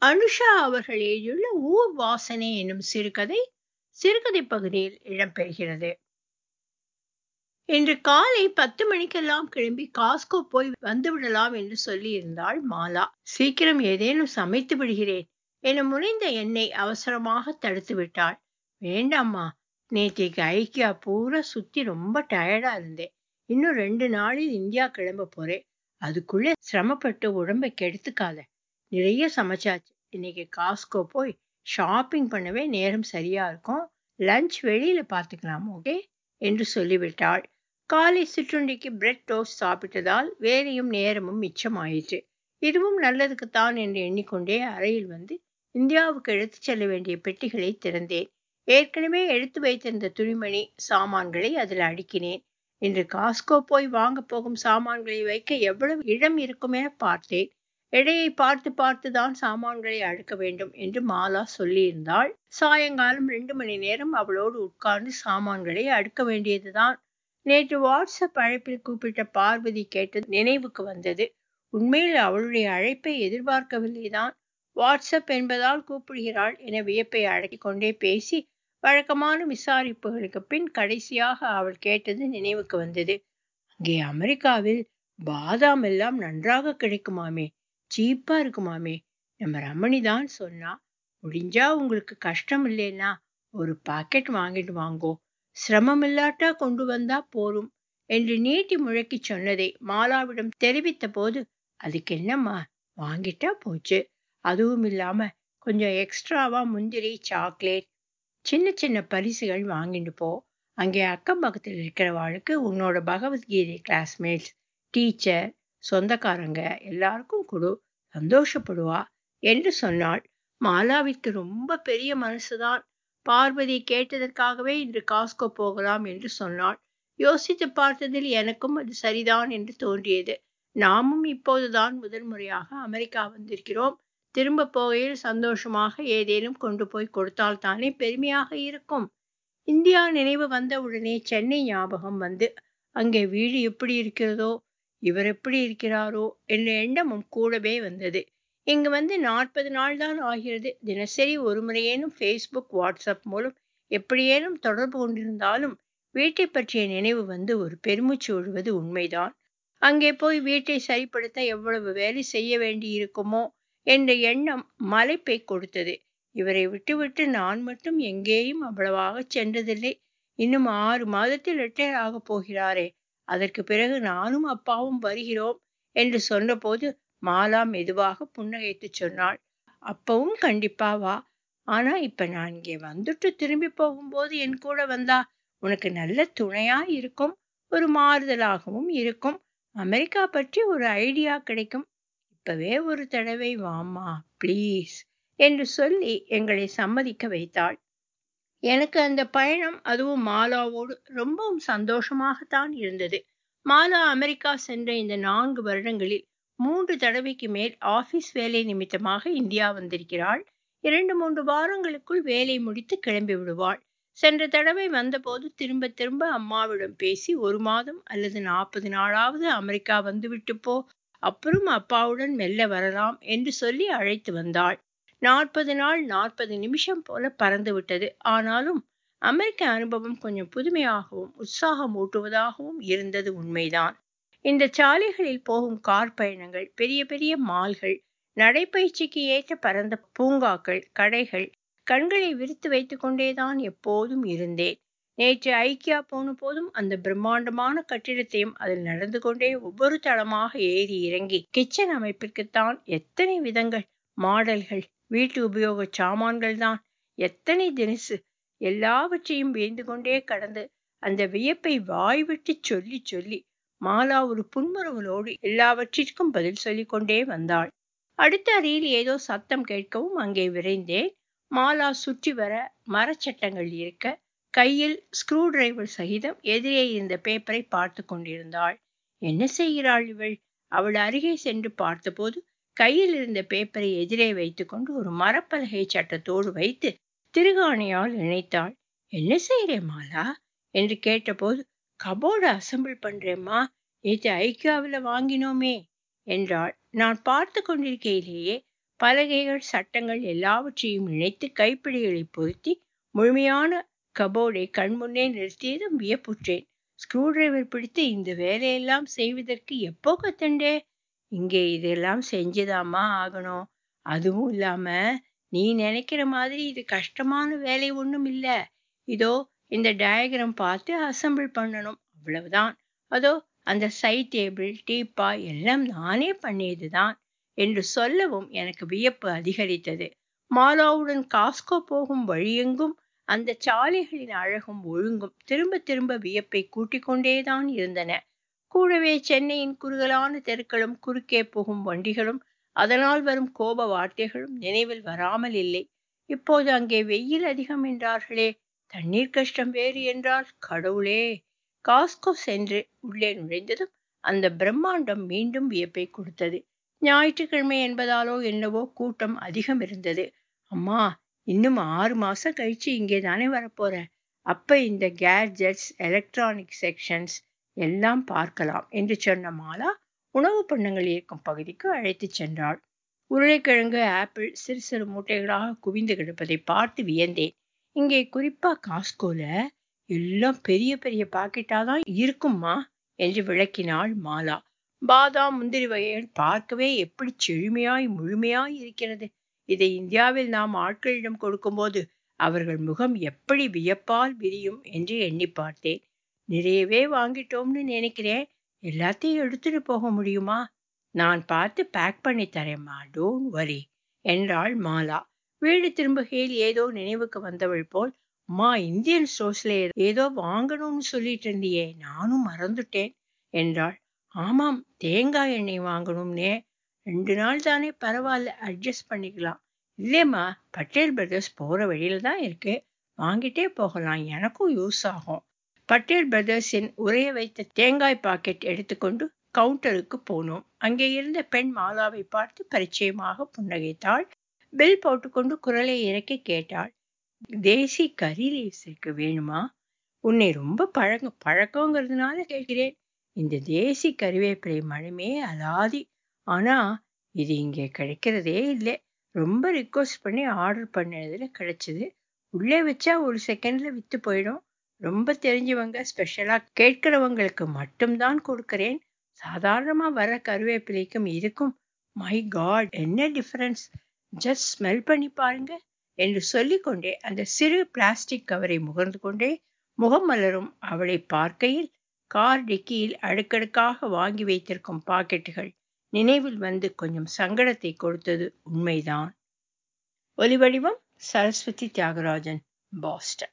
அனுஷா அவர்கள் எழுதியுள்ள ஊர் வாசனை என்னும் சிறுகதை சிறுகதை பகுதியில் இடம்பெறுகிறது இன்று காலை பத்து மணிக்கெல்லாம் கிளம்பி காஸ்கோ போய் வந்துவிடலாம் என்று சொல்லியிருந்தாள் மாலா சீக்கிரம் ஏதேனும் சமைத்து விடுகிறேன் என முனைந்த என்னை அவசரமாக தடுத்து விட்டாள் வேண்டாம்மா நேற்றைக்கு ஐக்கியா பூரா சுத்தி ரொம்ப டயர்டா இருந்தேன் இன்னும் ரெண்டு நாளில் இந்தியா கிளம்ப போறேன் அதுக்குள்ள சிரமப்பட்டு உடம்பை கெடுத்துக்காத நிறைய சமைச்சாச்சு இன்னைக்கு காஸ்கோ போய் ஷாப்பிங் பண்ணவே நேரம் சரியா இருக்கும் லஞ்ச் வெளியில பார்த்துக்கலாம் ஓகே என்று சொல்லிவிட்டாள் காலை சிற்றுண்டிக்கு பிரெட் டோஸ்ட் சாப்பிட்டதால் வேலையும் நேரமும் மிச்சமாயிற்று இதுவும் நல்லதுக்குத்தான் என்று எண்ணிக்கொண்டே அறையில் வந்து இந்தியாவுக்கு எடுத்துச் செல்ல வேண்டிய பெட்டிகளை திறந்தேன் ஏற்கனவே எடுத்து வைத்திருந்த துணிமணி சாமான்களை அதில் அடுக்கினேன் இன்று காஸ்கோ போய் வாங்க போகும் சாமான்களை வைக்க எவ்வளவு இடம் இருக்கும் என பார்த்தேன் எடையை பார்த்து பார்த்து தான் சாமான்களை அடுக்க வேண்டும் என்று மாலா சொல்லியிருந்தாள் சாயங்காலம் ரெண்டு மணி நேரம் அவளோடு உட்கார்ந்து சாமான்களை அடுக்க வேண்டியதுதான் நேற்று வாட்ஸ்அப் அழைப்பில் கூப்பிட்ட பார்வதி கேட்டது நினைவுக்கு வந்தது உண்மையில் அவளுடைய அழைப்பை எதிர்பார்க்கவில்லை தான் வாட்ஸ்அப் என்பதால் கூப்பிடுகிறாள் என வியப்பை அடக்கிக் கொண்டே பேசி வழக்கமான விசாரிப்புகளுக்கு பின் கடைசியாக அவள் கேட்டது நினைவுக்கு வந்தது அங்கே அமெரிக்காவில் பாதாம் எல்லாம் நன்றாக கிடைக்குமாமே சீப்பா இருக்குமாமே நம்ம ரமணி தான் சொன்னா முடிஞ்சா உங்களுக்கு கஷ்டம் இல்லைன்னா ஒரு பாக்கெட் வாங்கிட்டு வாங்கோ சிரமம் இல்லாட்டா கொண்டு வந்தா போரும் என்று நீட்டி முழக்கி சொன்னதை மாலாவிடம் தெரிவித்த போது அதுக்கு என்னம்மா வாங்கிட்டா போச்சு அதுவும் இல்லாம கொஞ்சம் எக்ஸ்ட்ராவா முந்திரி சாக்லேட் சின்ன சின்ன பரிசுகள் வாங்கிட்டு போ அங்கே அக்கம் பக்கத்தில் இருக்கிறவாளுக்கு உன்னோட பகவத்கீதை கிளாஸ்மேட்ஸ் டீச்சர் சொந்தக்காரங்க எல்லாருக்கும் கொடு சந்தோஷப்படுவா என்று சொன்னாள் மாலாவிற்கு ரொம்ப பெரிய மனசுதான் பார்வதி கேட்டதற்காகவே இன்று காஸ்கோ போகலாம் என்று சொன்னாள் யோசித்து பார்த்ததில் எனக்கும் அது சரிதான் என்று தோன்றியது நாமும் இப்போதுதான் முதல் முறையாக அமெரிக்கா வந்திருக்கிறோம் திரும்ப போகையில் சந்தோஷமாக ஏதேனும் கொண்டு போய் கொடுத்தால் தானே பெருமையாக இருக்கும் இந்தியா நினைவு வந்த உடனே சென்னை ஞாபகம் வந்து அங்கே வீடு எப்படி இருக்கிறதோ இவர் எப்படி இருக்கிறாரோ என்ற எண்ணமும் கூடவே வந்தது இங்கு வந்து நாற்பது நாள் தான் ஆகிறது தினசரி ஒரு முறையேனும் ஃபேஸ்புக் வாட்ஸ்அப் மூலம் எப்படியேனும் தொடர்பு கொண்டிருந்தாலும் வீட்டை பற்றிய நினைவு வந்து ஒரு பெருமூச்சு விடுவது உண்மைதான் அங்கே போய் வீட்டை சரிப்படுத்த எவ்வளவு வேலை செய்ய வேண்டி இருக்குமோ என்ற எண்ணம் மலைப்பை கொடுத்தது இவரை விட்டுவிட்டு நான் மட்டும் எங்கேயும் அவ்வளவாக சென்றதில்லை இன்னும் ஆறு மாதத்தில் ரிட்டையர் ஆக போகிறாரே அதற்கு பிறகு நானும் அப்பாவும் வருகிறோம் என்று சொன்னபோது மாலா மெதுவாக புன்னகைத்து சொன்னாள் அப்பவும் கண்டிப்பா வா ஆனா இப்ப நான் இங்கே வந்துட்டு திரும்பி போகும்போது என் கூட வந்தா உனக்கு நல்ல துணையா இருக்கும் ஒரு மாறுதலாகவும் இருக்கும் அமெரிக்கா பற்றி ஒரு ஐடியா கிடைக்கும் இப்பவே ஒரு தடவை வாமா ப்ளீஸ் என்று சொல்லி எங்களை சம்மதிக்க வைத்தாள் எனக்கு அந்த பயணம் அதுவும் மாலாவோடு ரொம்பவும் சந்தோஷமாகத்தான் இருந்தது மாலா அமெரிக்கா சென்ற இந்த நான்கு வருடங்களில் மூன்று தடவைக்கு மேல் ஆபீஸ் வேலை நிமித்தமாக இந்தியா வந்திருக்கிறாள் இரண்டு மூன்று வாரங்களுக்குள் வேலை முடித்து கிளம்பி விடுவாள் சென்ற தடவை வந்தபோது திரும்ப திரும்ப அம்மாவிடம் பேசி ஒரு மாதம் அல்லது நாற்பது நாளாவது அமெரிக்கா வந்துவிட்டு போ அப்புறம் அப்பாவுடன் மெல்ல வரலாம் என்று சொல்லி அழைத்து வந்தாள் நாற்பது நாள் நாற்பது நிமிஷம் போல பறந்து விட்டது ஆனாலும் அமெரிக்க அனுபவம் கொஞ்சம் புதுமையாகவும் உற்சாகம் ஊட்டுவதாகவும் இருந்தது உண்மைதான் இந்த சாலைகளில் போகும் கார் பயணங்கள் பெரிய பெரிய மால்கள் நடைப்பயிற்சிக்கு ஏற்ற பரந்த பூங்காக்கள் கடைகள் கண்களை விரித்து வைத்து கொண்டேதான் எப்போதும் இருந்தேன் நேற்று ஐக்கியா போன போதும் அந்த பிரம்மாண்டமான கட்டிடத்தையும் அதில் நடந்து கொண்டே ஒவ்வொரு தளமாக ஏறி இறங்கி கிச்சன் அமைப்பிற்குத்தான் எத்தனை விதங்கள் மாடல்கள் வீட்டு உபயோக சாமான்கள் தான் எத்தனை தினசு எல்லாவற்றையும் வியந்து கொண்டே கடந்து அந்த வியப்பை வாய்விட்டு சொல்லி சொல்லி மாலா ஒரு புன்முறுவலோடு எல்லாவற்றிற்கும் பதில் சொல்லிக் கொண்டே வந்தாள் அடுத்த அறையில் ஏதோ சத்தம் கேட்கவும் அங்கே விரைந்தேன் மாலா சுற்றி வர மரச்சட்டங்கள் இருக்க கையில் ஸ்க்ரூ டிரைவர் சகிதம் எதிரே இருந்த பேப்பரை பார்த்து கொண்டிருந்தாள் என்ன செய்கிறாள் இவள் அவள் அருகே சென்று பார்த்தபோது கையில் இருந்த பேப்பரை எதிரே வைத்துக்கொண்டு ஒரு மரப்பலகை சட்டத்தோடு வைத்து திருகாணியால் இணைத்தாள் என்ன செய்கிறே மாலா என்று கேட்டபோது கபோர்டு அசம்பிள் பண்றேம்மா நேற்று ஐக்கியாவில் வாங்கினோமே என்றாள் நான் பார்த்து கொண்டிருக்கையிலேயே பலகைகள் சட்டங்கள் எல்லாவற்றையும் இணைத்து கைப்பிடிகளை பொருத்தி முழுமையான கபோர்டை கண்முன்னே நிறுத்தியதும் வியப்புற்றேன் ஸ்க்ரூ டிரைவர் பிடித்து இந்த வேலையெல்லாம் செய்வதற்கு எப்போ கத்தண்டே இங்கே இதெல்லாம் செஞ்சுதாம்மா ஆகணும் அதுவும் இல்லாம நீ நினைக்கிற மாதிரி இது கஷ்டமான வேலை ஒன்றும் இல்ல இதோ இந்த டயக்ராம் பார்த்து அசம்பிள் பண்ணணும் அவ்வளவுதான் அதோ அந்த சைட் டேபிள் டீப்பா எல்லாம் நானே பண்ணியதுதான் என்று சொல்லவும் எனக்கு வியப்பு அதிகரித்தது மாலாவுடன் காஸ்கோ போகும் வழியெங்கும் அந்த சாலைகளின் அழகும் ஒழுங்கும் திரும்ப திரும்ப வியப்பை கூட்டிக் கொண்டேதான் இருந்தன கூடவே சென்னையின் குறுகலான தெருக்களும் குறுக்கே போகும் வண்டிகளும் அதனால் வரும் கோப வார்த்தைகளும் நினைவில் வராமல் இல்லை இப்போது அங்கே வெயில் அதிகம் என்றார்களே தண்ணீர் கஷ்டம் வேறு என்றால் கடவுளே காஸ்கோ சென்று உள்ளே நுழைந்ததும் அந்த பிரம்மாண்டம் மீண்டும் வியப்பை கொடுத்தது ஞாயிற்றுக்கிழமை என்பதாலோ என்னவோ கூட்டம் அதிகம் இருந்தது அம்மா இன்னும் ஆறு மாசம் கழிச்சு இங்கே தானே வரப்போற அப்ப இந்த கேட்ஜெட்ஸ் எலக்ட்ரானிக் செக்ஷன்ஸ் எல்லாம் பார்க்கலாம் என்று சொன்ன மாலா உணவு பண்ணங்கள் இருக்கும் பகுதிக்கு அழைத்து சென்றாள் உருளைக்கிழங்கு ஆப்பிள் சிறு சிறு மூட்டைகளாக குவிந்து கிடப்பதை பார்த்து வியந்தேன் இங்கே குறிப்பா காஸ்கோல எல்லாம் பெரிய பெரிய பாக்கெட்டா தான் இருக்கும்மா என்று விளக்கினாள் மாலா பாதாம் முந்திரி வகைகள் பார்க்கவே எப்படி செழுமையாய் முழுமையாய் இருக்கிறது இதை இந்தியாவில் நாம் ஆட்களிடம் கொடுக்கும்போது அவர்கள் முகம் எப்படி வியப்பால் விரியும் என்று எண்ணி பார்த்தேன் நிறையவே வாங்கிட்டோம்னு நினைக்கிறேன் எல்லாத்தையும் எடுத்துட்டு போக முடியுமா நான் பார்த்து பேக் பண்ணி தரேம்மா டோன்ட் வரி என்றாள் மாலா வீடு திரும்புகையில் ஏதோ நினைவுக்கு வந்தவள் போல் அம்மா இந்தியன் ஸ்டோர்ஸ்ல ஏதோ வாங்கணும்னு சொல்லிட்டு இருந்தியே நானும் மறந்துட்டேன் என்றாள் ஆமாம் தேங்காய் எண்ணெய் வாங்கணும்னே ரெண்டு நாள் தானே பரவாயில்ல அட்ஜஸ்ட் பண்ணிக்கலாம் இல்லையம்மா பட்டேல் பிரதர்ஸ் போற வழியில தான் இருக்கு வாங்கிட்டே போகலாம் எனக்கும் யூஸ் ஆகும் பட்டேல் பிரதர்ஸின் உரைய வைத்த தேங்காய் பாக்கெட் எடுத்துக்கொண்டு கவுண்டருக்கு போனோம் அங்கே இருந்த பெண் மாலாவை பார்த்து பரிச்சயமாக புன்னகைத்தாள் பில் போட்டுக்கொண்டு குரலை இறக்கி கேட்டாள் தேசி கறி லீவ்ஸுக்கு வேணுமா உன்னை ரொம்ப பழங்க பழக்கங்கிறதுனால கேட்கிறேன் இந்த தேசி கறிவேப்பிலை மனமே அலாதி ஆனா இது இங்கே கிடைக்கிறதே இல்லை ரொம்ப ரிக்வஸ்ட் பண்ணி ஆர்டர் பண்ணதுல கிடைச்சது உள்ளே வச்சா ஒரு செகண்ட்ல வித்து போயிடும் ரொம்ப தெரிஞ்சவங்க ஸ்பெஷலா கேட்கிறவங்களுக்கு மட்டும்தான் கொடுக்கிறேன் சாதாரணமா வர கருவேப்பிலைக்கும் இருக்கும் மை காட் என்ன டிஃபரன்ஸ் ஜஸ்ட் ஸ்மெல் பண்ணி பாருங்க என்று சொல்லிக்கொண்டே அந்த சிறு பிளாஸ்டிக் கவரை முகர்ந்து கொண்டே முகம் மலரும் அவளை பார்க்கையில் கார் டிக்கியில் அடுக்கடுக்காக வாங்கி வைத்திருக்கும் பாக்கெட்டுகள் நினைவில் வந்து கொஞ்சம் சங்கடத்தை கொடுத்தது உண்மைதான் ஒலிவடிவம் சரஸ்வதி தியாகராஜன் பாஸ்டன்